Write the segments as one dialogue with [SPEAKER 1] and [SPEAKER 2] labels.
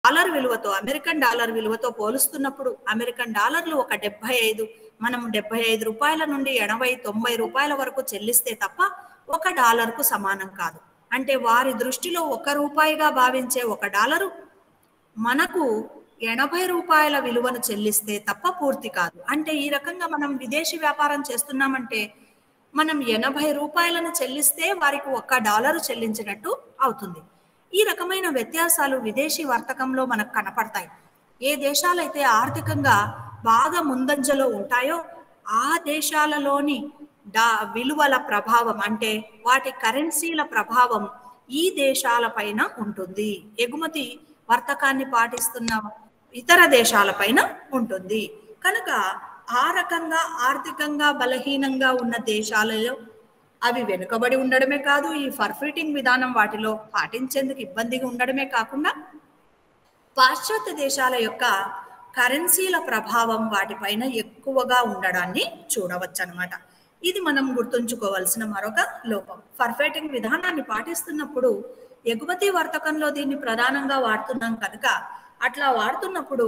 [SPEAKER 1] dollar విలువతో American dollar విలువతో పోలుస్తున్నప్పుడు American డాలర్లు ఒక డెబ్బై ఐదు మనం డెబ్బై ఐదు రూపాయల నుండి ఎనభై తొంభై రూపాయల వరకు చెల్లిస్తే తప్ప ఒక డాలర్కు సమానం కాదు అంటే వారి దృష్టిలో ఒక రూపాయిగా భావించే ఒక డాలరు మనకు ఎనభై రూపాయల విలువను చెల్లిస్తే తప్ప పూర్తి కాదు అంటే ఈ రకంగా మనం విదేశీ వ్యాపారం చేస్తున్నామంటే మనం ఎనభై రూపాయలను చెల్లిస్తే వారికి ఒక్క డాలరు చెల్లించినట్టు అవుతుంది ఈ రకమైన వ్యత్యాసాలు విదేశీ వర్తకంలో మనకు కనపడతాయి ఏ దేశాలైతే ఆర్థికంగా బాగా ముందంజలో ఉంటాయో ఆ దేశాలలోని డా విలువల ప్రభావం అంటే వాటి కరెన్సీల ప్రభావం ఈ దేశాలపైన ఉంటుంది ఎగుమతి వర్తకాన్ని పాటిస్తున్న ఇతర దేశాలపైన ఉంటుంది కనుక ఆ రకంగా ఆర్థికంగా బలహీనంగా ఉన్న దేశాలలో అవి వెనుకబడి ఉండడమే కాదు ఈ ఫర్ఫిటింగ్ విధానం వాటిలో పాటించేందుకు ఇబ్బందిగా ఉండడమే కాకుండా పాశ్చాత్య దేశాల యొక్క కరెన్సీల ప్రభావం వాటిపైన ఎక్కువగా ఉండడాన్ని చూడవచ్చు అనమాట ఇది మనం గుర్తుంచుకోవాల్సిన మరొక లోపం ఫర్ఫెటింగ్ విధానాన్ని పాటిస్తున్నప్పుడు ఎగుమతి వర్తకంలో దీన్ని ప్రధానంగా వాడుతున్నాం కనుక అట్లా వాడుతున్నప్పుడు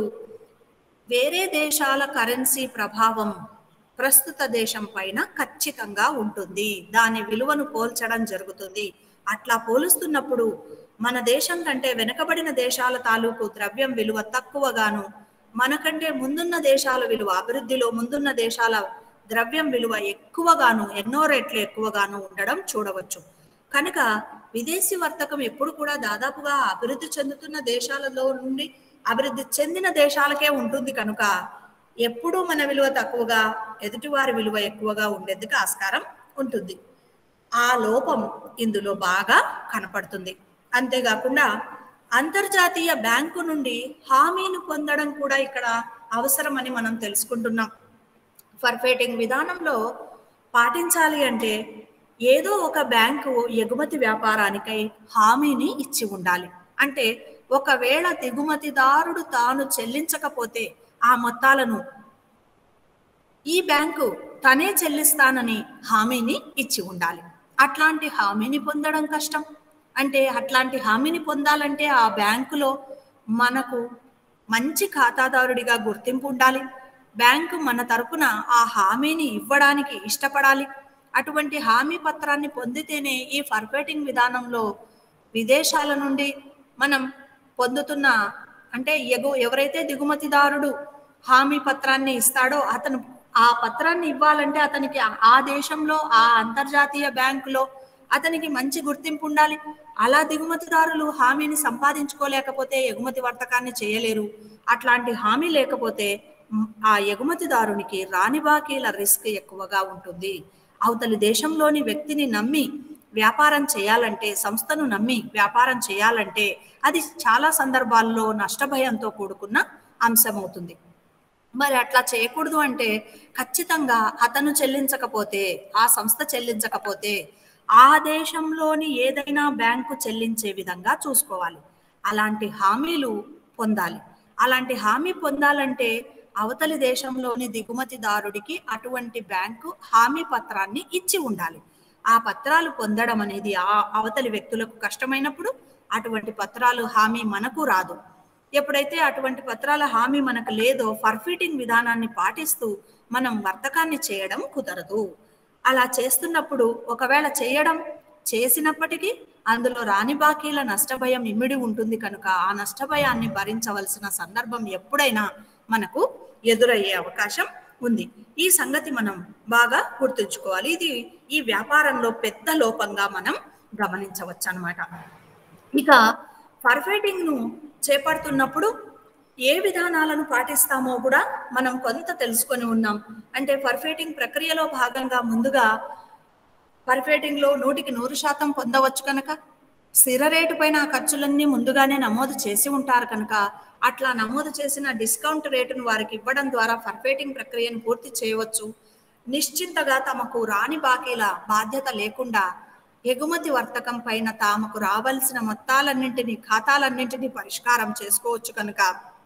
[SPEAKER 1] వేరే దేశాల కరెన్సీ ప్రభావం ప్రస్తుత దేశం పైన ఖచ్చితంగా ఉంటుంది దాని విలువను పోల్చడం జరుగుతుంది అట్లా పోలుస్తున్నప్పుడు మన దేశం కంటే వెనుకబడిన దేశాల తాలూకు ద్రవ్యం విలువ తక్కువగాను మనకంటే ముందున్న దేశాల విలువ అభివృద్ధిలో ముందున్న దేశాల ద్రవ్యం విలువ ఎక్కువగాను ఎన్నో రెట్లు ఎక్కువగాను ఉండడం చూడవచ్చు కనుక విదేశీ వర్తకం ఎప్పుడు కూడా దాదాపుగా అభివృద్ధి చెందుతున్న దేశాలలో నుండి అభివృద్ధి చెందిన దేశాలకే ఉంటుంది కనుక ఎప్పుడూ మన విలువ తక్కువగా ఎదుటివారి విలువ ఎక్కువగా ఉండేందుకు ఆస్కారం ఉంటుంది ఆ లోపం ఇందులో బాగా కనపడుతుంది అంతేకాకుండా అంతర్జాతీయ బ్యాంకు నుండి హామీని పొందడం కూడా ఇక్కడ అవసరమని మనం తెలుసుకుంటున్నాం ఫర్ఫేటింగ్ విధానంలో పాటించాలి అంటే ఏదో ఒక బ్యాంకు ఎగుమతి వ్యాపారానికై హామీని ఇచ్చి ఉండాలి అంటే ఒకవేళ దిగుమతిదారుడు తాను చెల్లించకపోతే ఆ మొత్తాలను ఈ బ్యాంకు తనే చెల్లిస్తానని హామీని ఇచ్చి ఉండాలి అట్లాంటి హామీని పొందడం కష్టం అంటే అట్లాంటి హామీని పొందాలంటే ఆ బ్యాంకులో మనకు మంచి ఖాతాదారుడిగా గుర్తింపు ఉండాలి బ్యాంకు మన తరపున ఆ హామీని ఇవ్వడానికి ఇష్టపడాలి అటువంటి హామీ పత్రాన్ని పొందితేనే ఈ ఫర్ఫేటింగ్ విధానంలో విదేశాల నుండి మనం పొందుతున్న అంటే ఎగు ఎవరైతే దిగుమతిదారుడు హామీ పత్రాన్ని ఇస్తాడో అతను ఆ పత్రాన్ని ఇవ్వాలంటే అతనికి ఆ దేశంలో ఆ అంతర్జాతీయ బ్యాంకులో అతనికి మంచి గుర్తింపు ఉండాలి అలా దిగుమతిదారులు హామీని సంపాదించుకోలేకపోతే ఎగుమతి వర్తకాన్ని చేయలేరు అట్లాంటి హామీ లేకపోతే మ్, ఆ ఎగుమతిదారునికి రాని బాకీల రిస్క్ ఎక్కువగా ఉంటుంది అవతలి దేశంలోని వ్యక్తిని నమ్మి వ్యాపారం చేయాలంటే సంస్థను నమ్మి వ్యాపారం చేయాలంటే అది చాలా సందర్భాల్లో నష్టభయంతో కూడుకున్న అంశం అవుతుంది మరి అట్లా చేయకూడదు అంటే ఖచ్చితంగా అతను చెల్లించకపోతే ఆ సంస్థ చెల్లించకపోతే ఆ దేశంలోని ఏదైనా బ్యాంకు చెల్లించే విధంగా చూసుకోవాలి అలాంటి హామీలు పొందాలి అలాంటి హామీ పొందాలంటే అవతలి దేశంలోని దిగుమతిదారుడికి అటువంటి బ్యాంకు హామీ పత్రాన్ని ఇచ్చి ఉండాలి ఆ పత్రాలు పొందడం అనేది ఆ అవతలి వ్యక్తులకు కష్టమైనప్పుడు అటువంటి పత్రాలు హామీ మనకు రాదు ఎప్పుడైతే అటువంటి పత్రాల హామీ మనకు లేదో ఫర్ఫిటింగ్ విధానాన్ని పాటిస్తూ మనం వర్తకాన్ని చేయడం కుదరదు అలా చేస్తున్నప్పుడు ఒకవేళ చేయడం చేసినప్పటికీ అందులో రాని బాకీల నష్టభయం ఇమిడి ఉంటుంది కనుక ఆ నష్టభయాన్ని భరించవలసిన సందర్భం ఎప్పుడైనా మనకు ఎదురయ్యే అవకాశం ఉంది ఈ సంగతి మనం బాగా గుర్తుంచుకోవాలి ఇది ఈ వ్యాపారంలో పెద్ద లోపంగా మనం గమనించవచ్చు అనమాట ఇక ఫర్ఫైటింగ్ ను చేపడుతున్నప్పుడు ఏ విధానాలను పాటిస్తామో కూడా మనం కొంత తెలుసుకొని ఉన్నాం అంటే ఫర్ఫేటింగ్ ప్రక్రియలో భాగంగా ముందుగా పర్ఫేటింగ్ లో నూటికి నూరు శాతం పొందవచ్చు కనుక స్థిర రేటు పైన ఆ ఖర్చులన్నీ ముందుగానే నమోదు చేసి ఉంటారు కనుక అట్లా నమోదు చేసిన డిస్కౌంట్ రేటును వారికి ఇవ్వడం ద్వారా ఫర్ఫేటింగ్ ప్రక్రియను పూర్తి చేయవచ్చు నిశ్చింతగా తమకు రాని బాకీల బాధ్యత లేకుండా ఎగుమతి వర్తకం పైన తామకు రావాల్సిన మొత్తాలన్నింటినీ ఖాతాలన్నింటినీ పరిష్కారం చేసుకోవచ్చు కనుక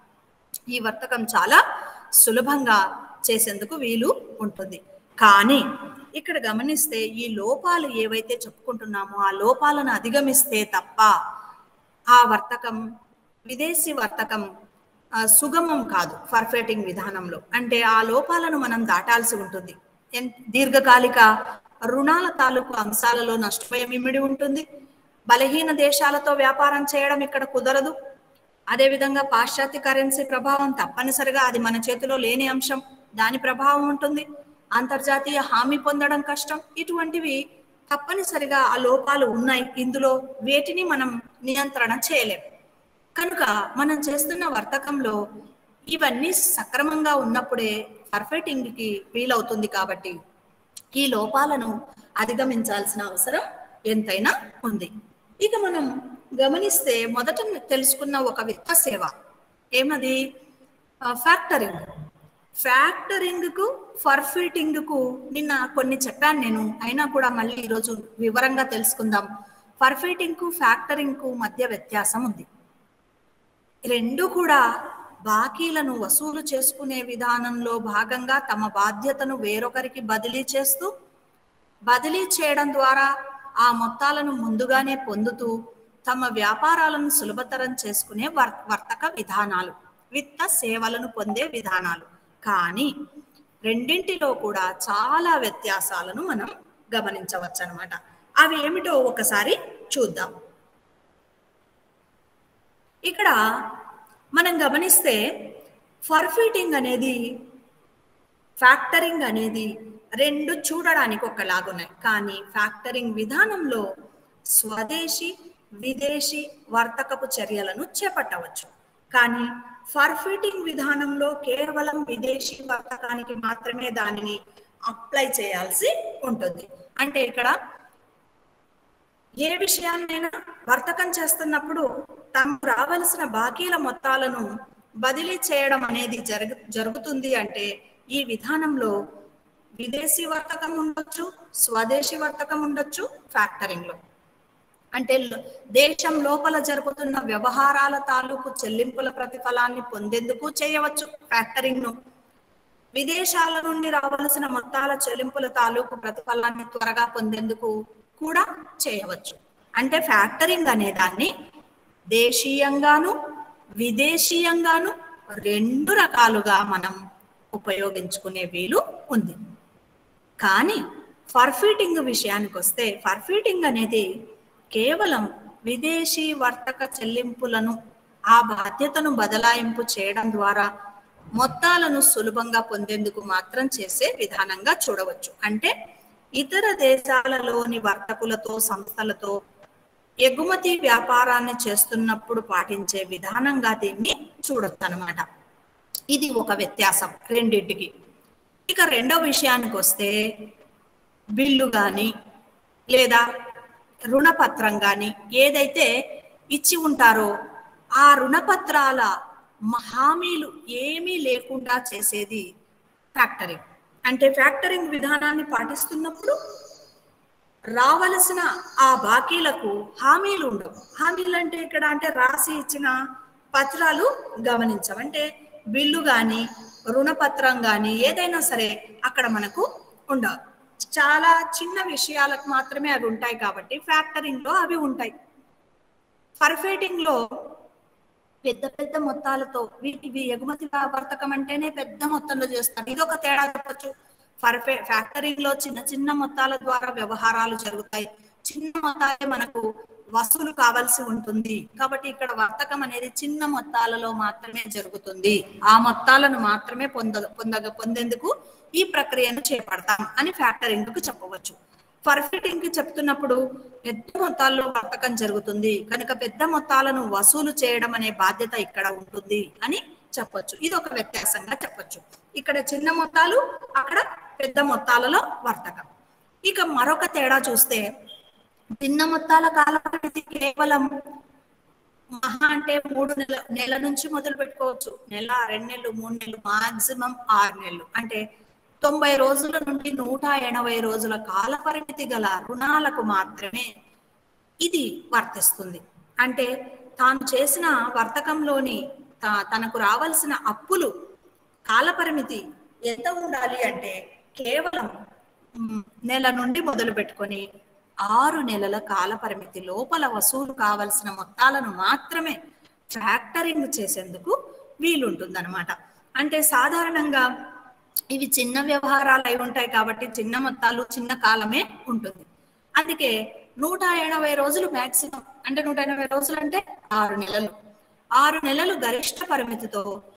[SPEAKER 1] ఈ వర్తకం చాలా సులభంగా చేసేందుకు వీలు ఉంటుంది కానీ ఇక్కడ గమనిస్తే ఈ లోపాలు ఏవైతే చెప్పుకుంటున్నామో ఆ లోపాలను అధిగమిస్తే తప్ప ఆ వర్తకం విదేశీ వర్తకం ఆ, సుగమం కాదు పర్ఫెటింగ్ విధానంలో అంటే ఆ లోపాలను మనం దాటాల్సి ఉంటుంది ఎన్- దీర్ఘకాలిక రుణాల తాలూకు అంశాలలో నష్టపోయం ఇమిడి ఉంటుంది బలహీన దేశాలతో వ్యాపారం చేయడం ఇక్కడ కుదరదు అదేవిధంగా పాశ్చాత్య కరెన్సీ ప్రభావం తప్పనిసరిగా అది మన చేతిలో లేని అంశం దాని ప్రభావం ఉంటుంది అంతర్జాతీయ హామీ పొందడం కష్టం ఇటువంటివి తప్పనిసరిగా ఆ లోపాలు ఉన్నాయి ఇందులో వేటిని మనం నియంత్రణ చేయలేం కనుక మనం చేస్తున్న వర్తకంలో ఇవన్నీ సక్రమంగా ఉన్నప్పుడే పర్ఫెక్టింగ్కి వీలవుతుంది కాబట్టి ఈ లోపాలను అధిగమించాల్సిన అవసరం ఎంతైనా ఉంది ఇక మనం గమనిస్తే మొదట తెలుసుకున్న ఒక విత్త సేవ ఏమది ఫ్యాక్టరింగ్ ఫ్యాక్టరింగ్ కు ఫర్ఫిటింగ్ కు నిన్న కొన్ని చెప్పాను నేను అయినా కూడా మళ్ళీ ఈరోజు వివరంగా తెలుసుకుందాం ఫర్ఫిటింగ్ కు ఫ్యాక్టరింగ్ కు మధ్య వ్యత్యాసం ఉంది రెండు కూడా బాకీలను వసూలు చేసుకునే విధానంలో భాగంగా తమ బాధ్యతను వేరొకరికి బదిలీ చేస్తూ బదిలీ చేయడం ద్వారా ఆ మొత్తాలను ముందుగానే పొందుతూ తమ వ్యాపారాలను సులభతరం చేసుకునే వర్ వర్తక విధానాలు విత్త సేవలను పొందే విధానాలు కానీ రెండింటిలో కూడా చాలా వ్యత్యాసాలను మనం గమనించవచ్చు అనమాట అవి ఏమిటో ఒకసారి చూద్దాం ఇక్కడ మనం గమనిస్తే ఫర్ఫిటింగ్ అనేది ఫ్యాక్టరింగ్ అనేది రెండు చూడడానికి ఒకలాగున్నాయి కానీ ఫ్యాక్టరింగ్ విధానంలో స్వదేశీ విదేశీ వర్తకపు చర్యలను చేపట్టవచ్చు కానీ ఫర్ఫిటింగ్ విధానంలో కేవలం విదేశీ వర్తకానికి మాత్రమే దానిని అప్లై చేయాల్సి ఉంటుంది అంటే ఇక్కడ ఏ విషయాన్నైనా వర్తకం చేస్తున్నప్పుడు తమకు రావలసిన బాకీల మొత్తాలను బదిలీ చేయడం అనేది జరుగు జరుగుతుంది అంటే ఈ విధానంలో విదేశీ వర్తకం ఉండొచ్చు స్వదేశీ వర్తకం ఉండొచ్చు ఫ్యాక్టరింగ్ లో అంటే లో- దేశం లోపల జరుపుతున్న వ్యవహారాల తాలూకు చెల్లింపుల ప్రతిఫలాన్ని పొందేందుకు చేయవచ్చు ఫ్యాక్టరింగ్ ను విదేశాల నుండి రావలసిన మొత్తాల చెల్లింపుల తాలూకు ప్రతిఫలాన్ని త్వరగా పొందేందుకు కూడా చేయవచ్చు అంటే ఫ్యాక్టరింగ్ అనే దాన్ని దేశీయంగాను విదేశీయంగాను రెండు రకాలుగా మనం ఉపయోగించుకునే వీలు ఉంది కానీ ఫర్ఫిటింగ్ విషయానికి వస్తే ఫర్ఫిటింగ్ అనేది కేవలం విదేశీ వర్తక చెల్లింపులను ఆ బాధ్యతను బదలాయింపు చేయడం ద్వారా మొత్తాలను సులభంగా పొందేందుకు మాత్రం చేసే విధానంగా చూడవచ్చు అంటే ఇతర దేశాలలోని వర్తకులతో సంస్థలతో ఎగుమతి వ్యాపారాన్ని చేస్తున్నప్పుడు పాటించే విధానంగా దీన్ని చూడొచ్చు అనమాట ఇది ఒక వ్యత్యాసం రెండింటికి ఇక రెండో విషయానికి వస్తే బిల్లు కానీ లేదా రుణపత్రం కానీ ఏదైతే ఇచ్చి ఉంటారో ఆ రుణపత్రాల మ- హామీలు ఏమీ లేకుండా చేసేది ఫ్యాక్టరింగ్ అంటే ఫ్యాక్టరింగ్ విధానాన్ని పాటిస్తున్నప్పుడు రావలసిన ఆ బాకీలకు హామీలు ఉండవు హామీలు అంటే ఇక్కడ అంటే రాసి ఇచ్చిన పత్రాలు గమనించం అంటే బిల్లు కానీ రుణపత్రం కానీ ఏదైనా సరే అక్కడ మనకు ఉండవు చాలా చిన్న విషయాలకు మాత్రమే అవి ఉంటాయి కాబట్టి ఫ్యాక్టరింగ్ లో అవి ఉంటాయి పర్ఫేటింగ్ లో పెద్ద పెద్ద మొత్తాలతో వీటివి ఎగుమతి వర్తకం అంటేనే పెద్ద మొత్తంలో చేస్తారు ఇది ఒక తేడా చెప్పచ్చు పర్ఫే ఫ్యాక్టరింగ్ లో చిన్న చిన్న మొత్తాల ద్వారా వ్యవహారాలు జరుగుతాయి చిన్న మొత్తాలే మనకు వసూలు కావాల్సి ఉంటుంది కాబట్టి ఇక్కడ వర్తకం అనేది చిన్న మొత్తాలలో మాత్రమే జరుగుతుంది ఆ మొత్తాలను మాత్రమే పొంద పొందగ పొందేందుకు ఈ ప్రక్రియను చేపడతాం అని ఫ్యాక్టరింగ్ కు చెప్పవచ్చు పర్ఫిటింగ్ కి చెప్తున్నప్పుడు పెద్ద మొత్తాల్లో వర్తకం జరుగుతుంది కనుక పెద్ద మొత్తాలను వసూలు చేయడం అనే బాధ్యత ఇక్కడ ఉంటుంది అని చెప్పొచ్చు ఇది ఒక వ్యత్యాసంగా చెప్పొచ్చు ఇక్కడ చిన్న మొత్తాలు అక్కడ పెద్ద మొత్తాలలో వర్తకం ఇక మరొక తేడా చూస్తే చిన్న మొత్తాల కాల పరిమితి కేవలం మహా అంటే మూడు నెల నెల నుంచి మొదలు పెట్టుకోవచ్చు నెల రెండు నెలలు మూడు నెలలు మాక్సిమం ఆరు నెలలు అంటే తొంభై రోజుల నుండి నూట ఎనభై రోజుల కాల పరిమితి గల రుణాలకు మాత్రమే ఇది వర్తిస్తుంది అంటే తాను చేసిన వర్తకంలోని తా- తనకు రావాల్సిన అప్పులు కాలపరిమితి ఎంత ఉండాలి అంటే కేవలం మ్, నెల నుండి మొదలు పెట్టుకొని ఆరు నెలల కాల పరిమితి లోపల వసూలు కావలసిన మొత్తాలను మాత్రమే ఫ్యాక్టరింగ్ చేసేందుకు వీలుంటుందన్నమాట అంటే సాధారణంగా ఇవి చిన్న వ్యవహారాలు అయి ఉంటాయి కాబట్టి చిన్న మొత్తాలు చిన్న కాలమే ఉంటుంది అందుకే నూట ఎనభై రోజులు మాక్సిమం అంటే నూట ఎనభై రోజులు అంటే ఆరు నెలలు ఆరు నెలలు గరిష్ట పరిమితితో